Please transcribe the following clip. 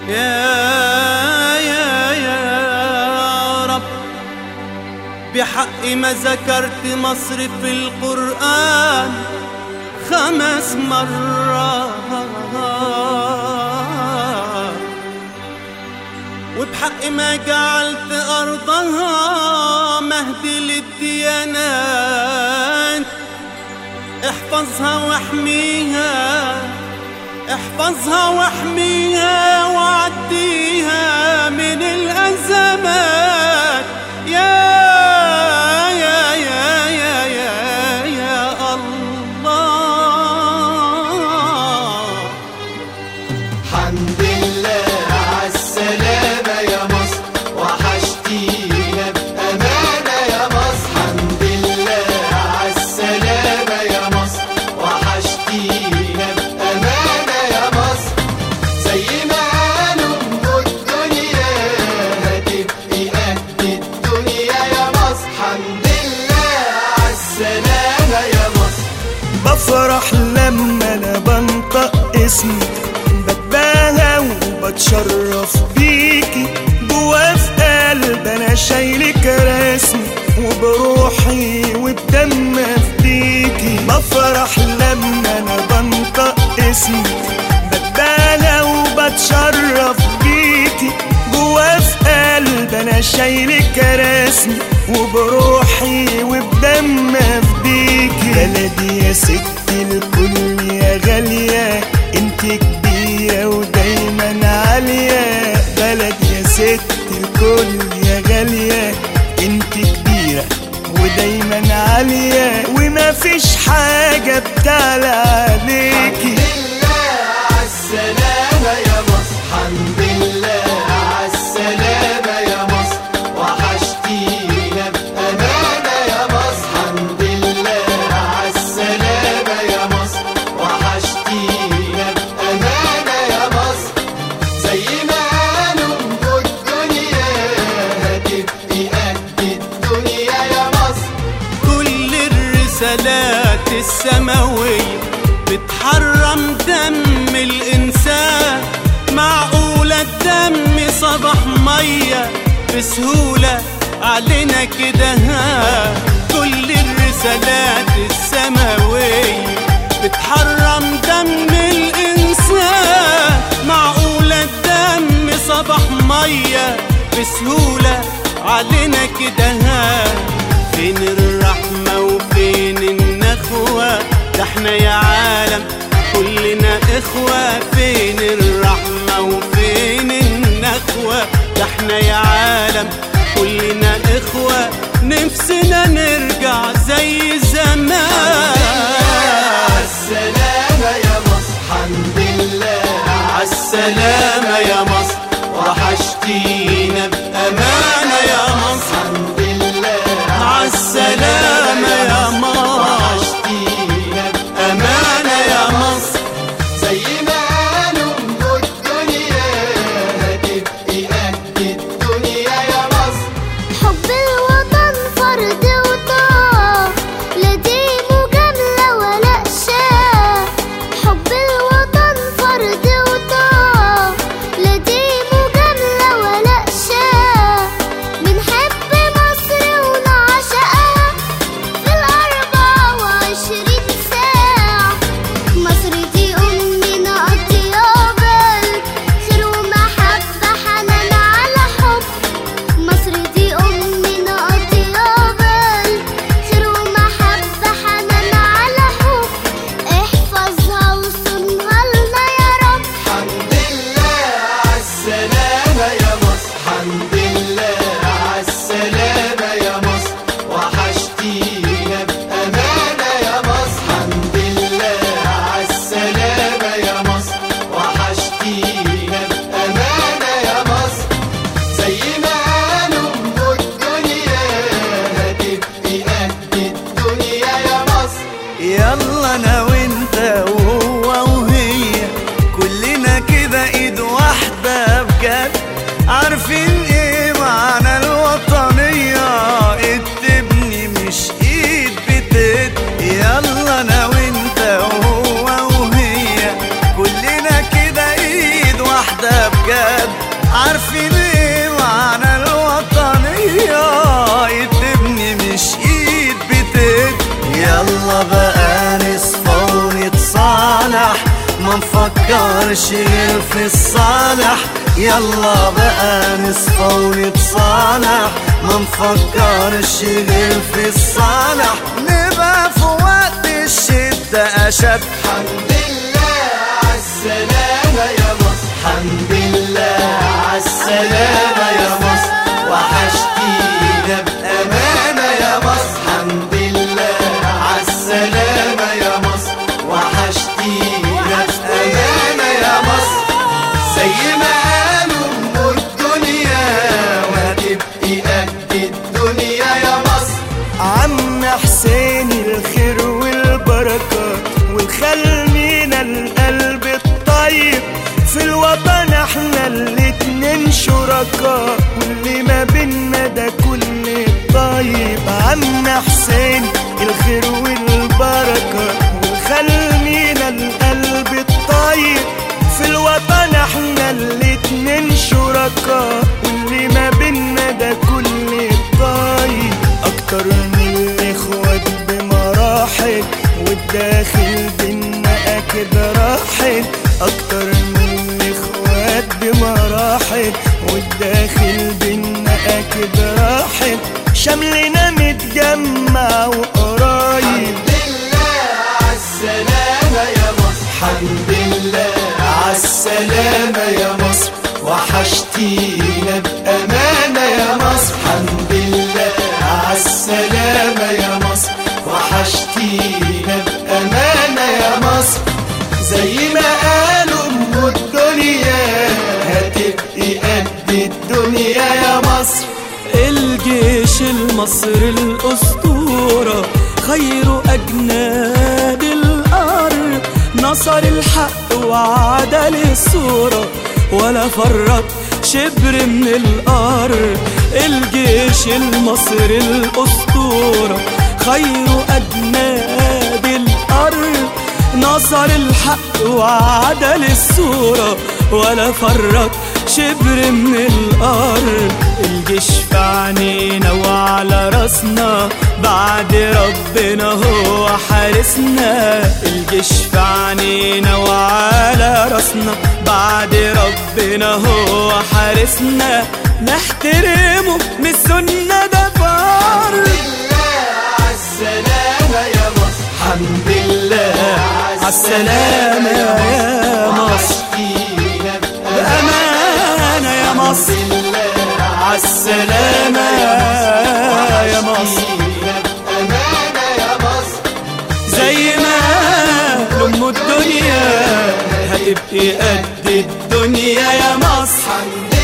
يا يا يا رب بحق ما ذكرت مصر في القرآن خمس مرات وبحق ما جعلت أرضها مهدي للديانات احفظها واحميها احفظها واحميها وعديها من الأزمات يا يا يا يا يا يا الله حمد لله عالسلامة يا مصر وحشتينا بأمانة يا مصر حمد لله عالسلامة يا مصر وحشتينا بأمانة يا مصر زي ما قالوا أم الدنيا هتبقي قد الدنيا يا مصر حمد لله عالسلامة يا مصر بفرح لما انا بنطق اسمك بتباهى وبتشرف بيكي جوا في قلب انا شايلك رسمي وبروحي وبدم افديكي بفرح لما انا بنطق اسمك بتباهى وبتشرف بيكي جوا في قلب انا شايلك رسمي وبروحي وبدم افديكي بلدي يا ست الكل يا غالية انت كبيرة ودايما عالية بلدي يا ست الكل يا غالية انت كبيرة ودايما عالية وما فيش حاجة بتعلى عليكي لله عالسلامة يا مصر حمد لله عالسلامة يا مصر وحشتينا بأمانة يا مصر حمد لله عالسلامة يا مصر وحشتينا بأمانة يا مصر زي ما قالوا أم الدنيا هتبقي قد الدنيا يا مصر كل الرسالات السماوية بتحرم دم الإنسان معقولة الدم صبح مية بسهولة علينا كده ها كل الرسالات السماوية بتحرم دم الإنسان معقولة الدم صبح مية بسهولة علينا كده ها فين الرحمة وفين النخوة ده احنا يا عالم كلنا إخوة فين الرحمة وفين النخوة ده احنا يا عالم كلنا إخوة نفسنا نرجع زي زمان عالسلامة يا مصر حمد لله عالسلامة يا مصر وحشتينا بأمانة يا مصر الحمد لله عالسلامة يا مصر وحشتينا أمانة يا مصر زي ما قالوا أم الدنيا هتبقي قد الدنيا يا مصر حب الوطن فرض وطاعة لا دين وجمال ما نفكرش غير في الصالح يلا بقى نصفى ونتصالح ما نفكرش غير في الصالح نبقى في وقت الشدة أشد الحمد لله عالسلامة يا مصر الحمد لله عالسلامة يا مصر وحشتينا بأمانة يا مصر الحمد لله عالسلامة يا مصر وحشتينا بأمانة يا مصر زي ما قالوا أم الدنيا وهتبقي قد الدنيا يا مصر عم حسين الخير والبركات والخل من القلب الطيب في الوطن احنا الاتنين شركاء واللي ما بينا ده كل الطيب عم حسين الخير والبركات والخل من القلب الطيب في الوطن احنا الاتنين شركاء واللي ما بينا ده كل الطيب اكتر من الاخوات بمراحل والداخل بينا اكيد راحل اكتر من الاخوات بمراحل والداخل بينا اكيد راحل شملنا متجمع وقرايب الحمد لله عالسلامة يا مصر الحمد لله عالسلامة يا مصر وحشتينا بأمانة يا مصر الحمد لله عالسلامة يا مصر وحشتينا بأمانة يا مصر زي ما قالوا أم الدنيا هتبقي قد الدنيا يا مصر الجيش المصري الأسطورة خير أجناد الأرض نصر الحق وعدل الصورة ولا فرط شبر من الأرض الجيش المصري الأسطورة خير أجناد الأرض نصر الحق وعدل الصورة ولا فرط شبر من الأرض الجيش في عينينا وعلى راسنا بعد ربنا هو حارسنا الجيش في عينينا وعلى راسنا بعد ربنا هو حارسنا نحترمه من السنة ده فرض عالسلامة يا مصر الحمد لله عالسلامة يا مصر وحشتينا بأمانة يا مصر عالسلامة يا مصر أمانة يا مصر زي ما لأم الدنيا هتبقي قد الدنيا يا مصر الحمد